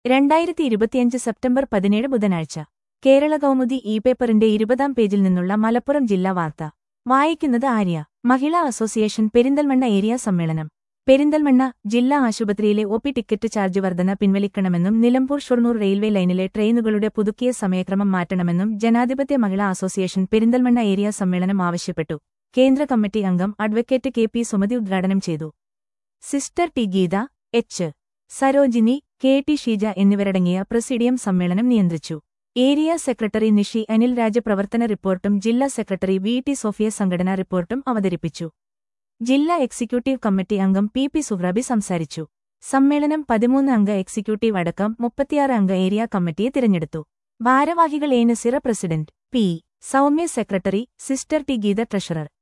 രണ്ടായിരത്തി ഇരുപത്തിയഞ്ച് സെപ്റ്റംബർ പതിനേഴ് ബുധനാഴ്ച കേരള കൗമുദി ഇ പേപ്പറിന്റെ ഇരുപതാം പേജിൽ നിന്നുള്ള മലപ്പുറം ജില്ലാ വാർത്ത വായിക്കുന്നത് ആര്യ മഹിളാ അസോസിയേഷൻ പെരിന്തൽമണ്ണ ഏരിയ സമ്മേളനം പെരിന്തൽമണ്ണ ജില്ലാ ആശുപത്രിയിലെ ഒ പി ടിക്കറ്റ് ചാർജ് വർധന പിൻവലിക്കണമെന്നും നിലമ്പൂർ ഷൊർണൂർ റെയിൽവേ ലൈനിലെ ട്രെയിനുകളുടെ പുതുക്കിയ സമയക്രമം മാറ്റണമെന്നും ജനാധിപത്യ മഹിളാ അസോസിയേഷൻ പെരിന്തൽമണ്ണ ഏരിയ സമ്മേളനം ആവശ്യപ്പെട്ടു കേന്ദ്ര കമ്മിറ്റി അംഗം അഡ്വക്കേറ്റ് കെ പി സുമതി ഉദ്ഘാടനം ചെയ്തു sister T Geetha H Sarojini K T Sheeja എന്നിവരടങ്ങിയ പ്രസിഡിയം സമ്മേളനം നിയന്ത്രിച്ചു ഏരിയ സെക്രട്ടറി നിഷി അനിൽ രാജ പ്രവർത്തന റിപ്പോർട്ടും ജില്ലാ സെക്രട്ടറി വി ടി സോഫിയ സംഘടനാ റിപ്പോർട്ടും അവതരിപ്പിച്ചു ജില്ലാ എക്സിക്യൂട്ടീവ് കമ്മിറ്റി അംഗം പി പി സുഹ്രാബി സംസാരിച്ചു സമ്മേളനം പതിമൂന്ന് അംഗ എക്സിക്യൂട്ടീവ് അടക്കം മുപ്പത്തിയാറ് അംഗ ഏരിയ കമ്മിറ്റിയെ തിരഞ്ഞെടുത്തു ഭാരവാഹികൾ A Nasira president P Soumya secretary sister T Geetha treasurer